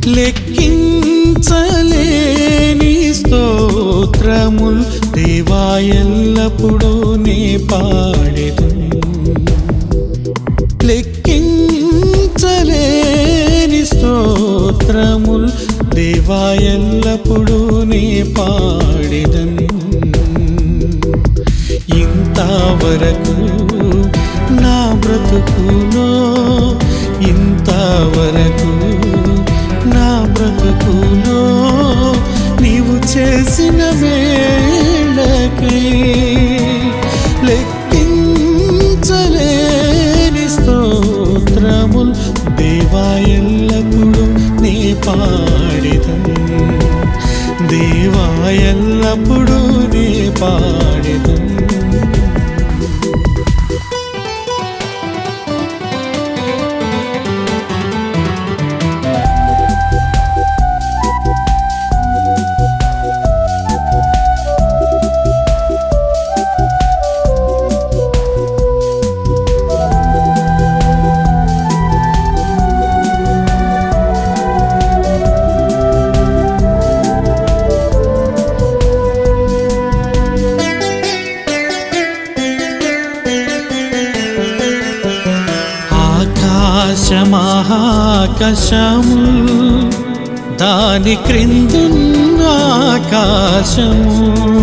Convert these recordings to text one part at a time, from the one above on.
లెక్కించలేని స్తోత్రముల్ దేవా ఎల్లప్పుడూ నే పాడెదు లెక్కించలేని స్తోత్రముల్ దేవా ఎల్లప్పుడూ నే పాడెదను ఇంతవరకు నా బ్రతుకులో ఇంతవరకు నా బ్రతుకులో నీవు చేసిన వేళకై లెక్కించలేని స్తోత్రముల్ దేవా ఎల్లప్పుడూ నీ పాడిదను దేవా ఎల్లప్పుడూ నీ పాడిదను ఆకాశమహాకాశము దాని క్రిందున్న ఆకాశము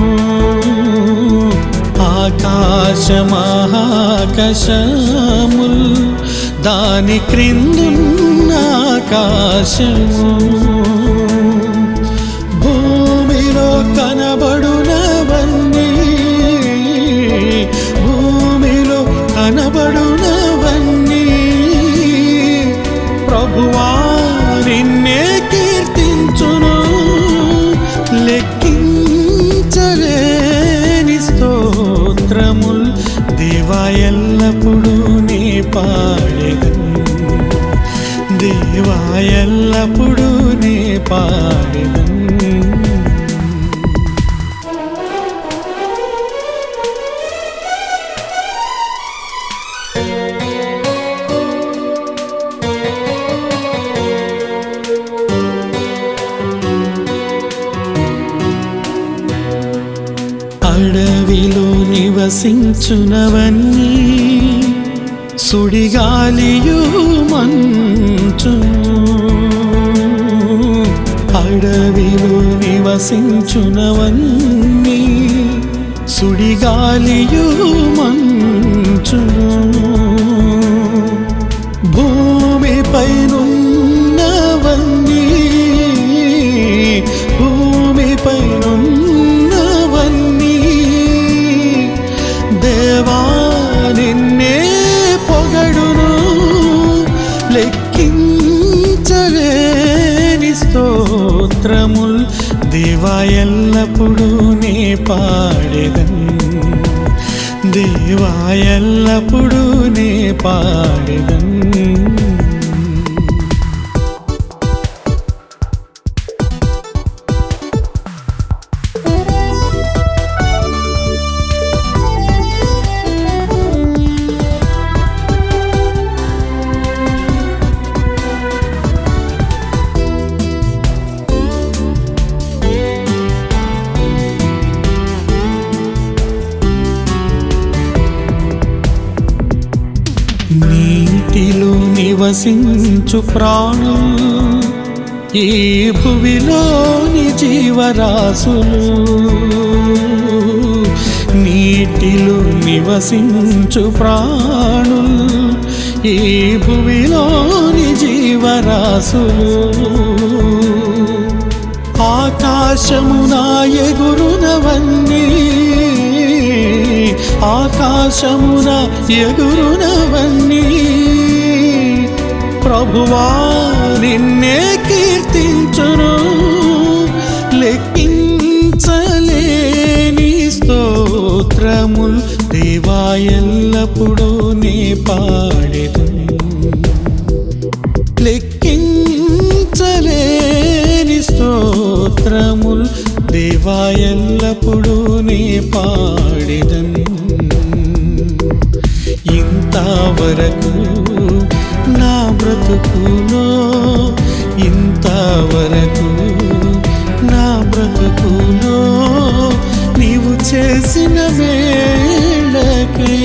ఆకాశమహాకాశము దాని క్రిందున్న ఆకాశము భూమిలో కనబడునవన్నీ భూమిలో కనబడునవన్నీ ప్రభువా నిన్నే కీర్తించును లెక్కించలేని స్తోత్రముల్ దేవా ఎల్లప్పుడూ నీ పాడెదను దేవా ఎల్లప్పుడూ నీ పాడెదను అడవిలో నివసించునవన్నీ సుడిగాలియు మంచును అడవిలో నివసించునవన్నీ సుడిగాలియు మంచును భూమిపైనున్నవన్నీ భూమిపైనున్నవన్నీ దేవా నిన్నే పొగడును లెక్కించలేని స్తోత్రముల్ దేవా ఎల్లప్పుడూ నే పాడెదను దేవా ఎల్లప్పుడూ నే పాడెదను నీటిలో నివసించు ప్రాణు ఈ భువిలోని జీవరాశులు నీటిలో నివసించు ప్రాణు ఈ భువిలోని జీవరాశులు ఆకాశమున ఎగురునవన్నీ ఆకాశమున ఎగురునవన్నీ ప్రభువా నిన్నే కీర్తించును లెక్కించలేని స్తోత్రముల్ దేవా ఎల్లప్పుడూ నే పాడెదను లెక్కించలేని స్తోత్రముల్ దేవా ఎల్లప్పుడూ నే పాడెదను ఇంతవరకు నా బ్రతుకులో ఇంతవరకు నా బ్రతుకులో నీవు చేసిన వేళకై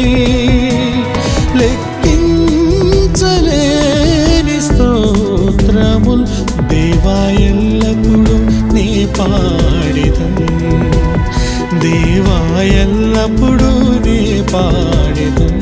లెక్కించలేని స్తోత్రముల్ దేవా ఎల్లప్పుడూ నీ పాడిదన్ దేవా ఎల్లప్పుడూ నీ పాడిదన్